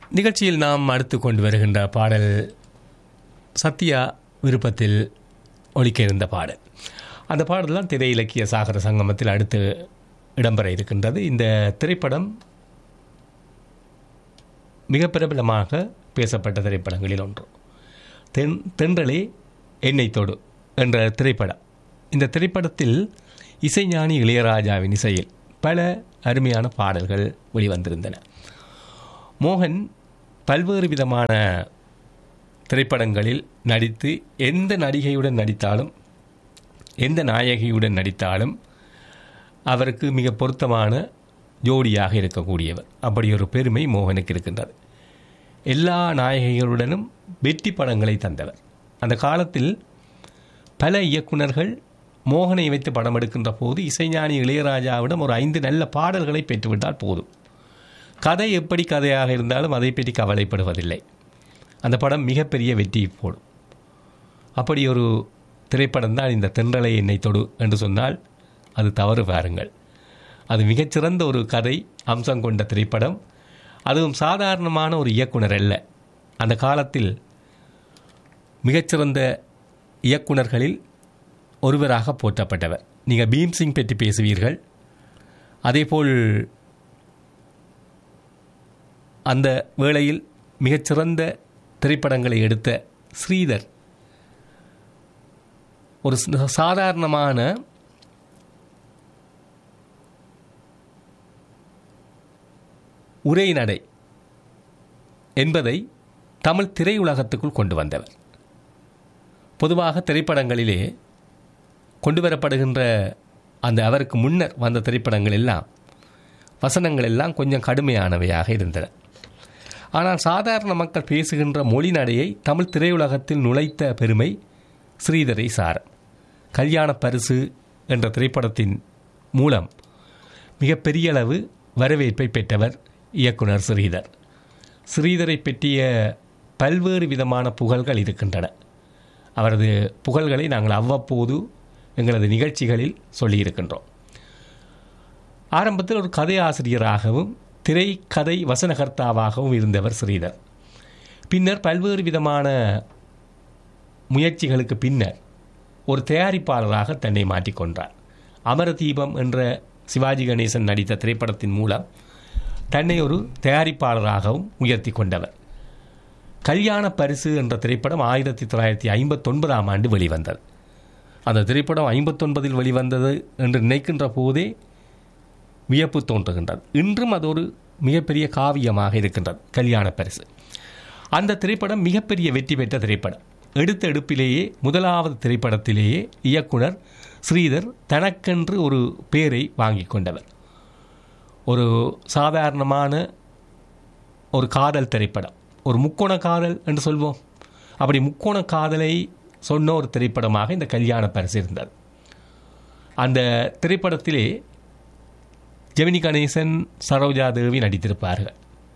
நிகழ்ச்சியில் நாம் அடுத்து கொண்டு வருகின்ற பாடல் சத்யா விருப்பத்தில் ஒலிக்க இருந்த பாடல் அந்த பாடல் தான் திரை இலக்கிய சாகர சங்கமத்தில் அடுத்து இடம்பெற இருக்கின்றது இந்த திரைப்படம் மிக பிரபலமாக பேசப்பட்ட திரைப்படங்களில் ஒன்று தென் தென்றலே எண்ணெய் தொடு என்ற திரைப்படம் இந்த திரைப்படத்தில் இசைஞானி இளையராஜாவின் இசையில் பல அருமையான பாடல்கள் வெளிவந்திருந்தன மோகன் பல்வேறு விதமான திரைப்படங்களில் நடித்து எந்த நடிகையுடன் நடித்தாலும் எந்த நாயகியுடன் நடித்தாலும் அவருக்கு மிக பொருத்தமான ஜோடியாக இருக்கக்கூடியவர் அப்படி ஒரு பெருமை மோகனுக்கு இருக்கின்றது எல்லா நாயகிகளுடனும் வெற்றி படங்களை தந்தவர் அந்த காலத்தில் பல இயக்குனர்கள் மோகனை வைத்து படம் எடுக்கின்ற போது இசைஞானி இளையராஜாவிடம் ஒரு ஐந்து நல்ல பாடல்களை பெற்றுவிட்டால் போதும் கதை எப்படி கதையாக இருந்தாலும் அதை பற்றி கவலைப்படுவதில்லை அந்த படம் மிகப்பெரிய வெற்றி போடும் அப்படி ஒரு திரைப்படம் தான் இந்த தென்றலை என்னை தொடு என்று சொன்னால் அது தவறு பாருங்கள் அது மிகச்சிறந்த ஒரு கதை அம்சம் கொண்ட திரைப்படம் அதுவும் சாதாரணமான ஒரு இயக்குனர் அல்ல அந்த காலத்தில் மிகச்சிறந்த இயக்குனர்களில் ஒருவராக போற்றப்பட்டவர் நீங்கள் பீம்சிங் பற்றி பேசுவீர்கள் அதேபோல் அந்த வேளையில் மிகச்சிறந்த திரைப்படங்களை எடுத்த ஸ்ரீதர் ஒரு சாதாரணமான உரைநடை என்பதை தமிழ் திரையுலகத்துக்குள் கொண்டு வந்தவர் பொதுவாக திரைப்படங்களிலே கொண்டு வரப்படுகின்ற அந்த அவருக்கு முன்னர் வந்த திரைப்படங்கள் எல்லாம் வசனங்கள் எல்லாம் கொஞ்சம் கடுமையானவையாக இருந்தன ஆனால் சாதாரண மக்கள் பேசுகின்ற மொழி நடையை தமிழ் திரையுலகத்தில் நுழைத்த பெருமை ஸ்ரீதரை சார் கல்யாண பரிசு என்ற திரைப்படத்தின் மூலம் மிகப்பெரிய அளவு வரவேற்பை பெற்றவர் இயக்குனர் ஸ்ரீதர் ஸ்ரீதரை பற்றிய பல்வேறு விதமான புகழ்கள் இருக்கின்றன அவரது புகழ்களை நாங்கள் அவ்வப்போது எங்களது நிகழ்ச்சிகளில் சொல்லியிருக்கின்றோம் ஆரம்பத்தில் ஒரு கதை ஆசிரியராகவும் திரைக்கதை வசனகர்த்தாவாகவும் இருந்தவர் ஸ்ரீதர் பின்னர் பல்வேறு விதமான முயற்சிகளுக்கு பின்னர் ஒரு தயாரிப்பாளராக தன்னை மாற்றிக்கொண்டார் அமரதீபம் என்ற சிவாஜி கணேசன் நடித்த திரைப்படத்தின் மூலம் தன்னை ஒரு தயாரிப்பாளராகவும் உயர்த்தி கொண்டவர் கல்யாண பரிசு என்ற திரைப்படம் ஆயிரத்தி தொள்ளாயிரத்தி ஐம்பத்தொன்பதாம் ஆண்டு வெளிவந்தது அந்த திரைப்படம் ஐம்பத்தொன்பதில் வெளிவந்தது என்று நினைக்கின்ற போதே வியப்பு தோன்றுகின்றது இன்றும் அது ஒரு மிகப்பெரிய காவியமாக இருக்கின்றது கல்யாண பரிசு அந்த திரைப்படம் மிகப்பெரிய வெற்றி பெற்ற திரைப்படம் எடுத்த எடுப்பிலேயே முதலாவது திரைப்படத்திலேயே இயக்குனர் ஸ்ரீதர் தனக்கென்று ஒரு பேரை வாங்கி கொண்டவர் ஒரு சாதாரணமான ஒரு காதல் திரைப்படம் ஒரு முக்கோண காதல் என்று சொல்வோம் அப்படி முக்கோண காதலை சொன்ன ஒரு திரைப்படமாக இந்த கல்யாண பரிசு இருந்தது அந்த திரைப்படத்திலே ஜெமினி கணேசன் சரோஜா தேவி நடித்திருப்பார்கள்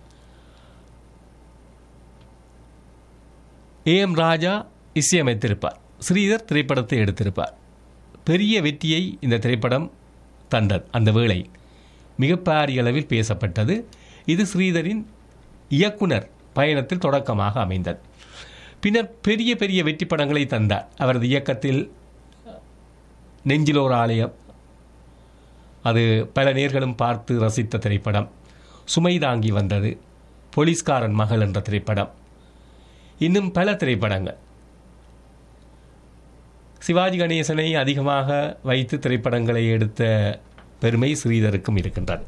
ஏ எம் ராஜா இசையமைத்திருப்பார் ஸ்ரீதர் திரைப்படத்தை எடுத்திருப்பார் பெரிய வெற்றியை இந்த திரைப்படம் தந்தது அந்த வேளை மிக பாரிய அளவில் பேசப்பட்டது இது ஸ்ரீதரின் இயக்குனர் பயணத்தில் தொடக்கமாக அமைந்தது பின்னர் பெரிய பெரிய வெற்றி படங்களை தந்தார் அவரது இயக்கத்தில் நெஞ்சிலோர் ஆலயம் அது பல நேர்களும் பார்த்து ரசித்த திரைப்படம் சுமை தாங்கி வந்தது போலீஸ்காரன் மகள் என்ற திரைப்படம் இன்னும் பல திரைப்படங்கள் சிவாஜி கணேசனை அதிகமாக வைத்து திரைப்படங்களை எடுத்த பெருமை ஸ்ரீதருக்கும் இருக்கின்றது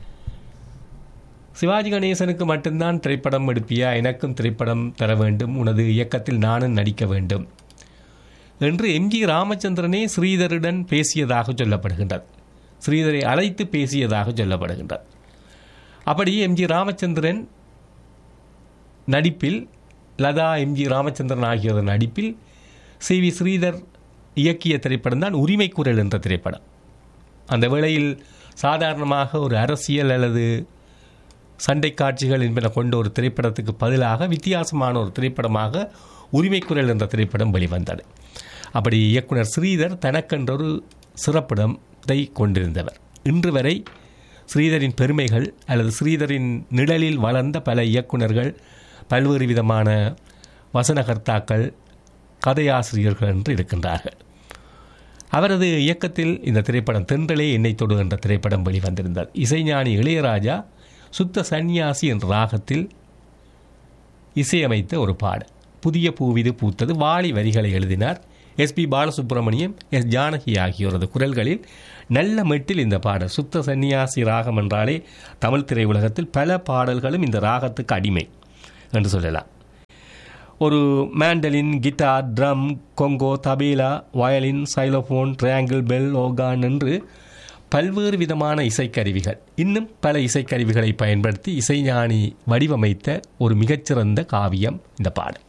சிவாஜி கணேசனுக்கு மட்டும்தான் திரைப்படம் எடுப்பியா எனக்கும் திரைப்படம் தர வேண்டும் உனது இயக்கத்தில் நானும் நடிக்க வேண்டும் என்று எம்ஜி ராமச்சந்திரனே ஸ்ரீதருடன் பேசியதாக சொல்லப்படுகின்றது ஸ்ரீதரை அழைத்து பேசியதாக சொல்லப்படுகின்றது அப்படி எம்ஜி ராமச்சந்திரன் நடிப்பில் லதா எம்ஜி ராமச்சந்திரன் ஆகியோர் நடிப்பில் சி வி ஸ்ரீதர் இயக்கிய திரைப்படம் தான் உரிமை குரல் என்ற திரைப்படம் அந்த வேளையில் சாதாரணமாக ஒரு அரசியல் அல்லது சண்டை காட்சிகள் என்பன கொண்ட ஒரு திரைப்படத்துக்கு பதிலாக வித்தியாசமான ஒரு திரைப்படமாக உரிமை குரல் என்ற திரைப்படம் வெளிவந்தது அப்படி இயக்குனர் ஸ்ரீதர் தனக்கென்றொரு சிறப்பிடத்தை கொண்டிருந்தவர் இன்று வரை ஸ்ரீதரின் பெருமைகள் அல்லது ஸ்ரீதரின் நிழலில் வளர்ந்த பல இயக்குனர்கள் பல்வேறு விதமான வசனகர்த்தாக்கள் கதையாசிரியர்கள் என்று இருக்கின்றார்கள் அவரது இயக்கத்தில் இந்த திரைப்படம் தென்றலே என்னை தொடு என்ற திரைப்படம் வெளிவந்திருந்தது இசைஞானி இளையராஜா சுத்த சந்நியாசி என்ற ராகத்தில் இசையமைத்த ஒரு பாடல் புதிய பூவிது பூத்தது வாலி வரிகளை எழுதினார் எஸ்பி பாலசுப்ரமணியம் எஸ் ஜானகி ஆகியோரது குரல்களில் நல்ல மெட்டில் இந்த பாடல் சுத்த சந்நியாசி ராகம் என்றாலே தமிழ் திரையுலகத்தில் பல பாடல்களும் இந்த ராகத்துக்கு அடிமை என்று சொல்லலாம் ஒரு mandolin guitar drum conga tabla violin xylophone triangle bell organ என்று பல்வேறு விதமான இசைக்கருவிகள் இன்னும் பல இசைக்கருவிகளை பயன்படுத்தி இசைஞானி வடிவமைத்த ஒரு மிகச்சிறந்த காவியம் இந்த பாடல்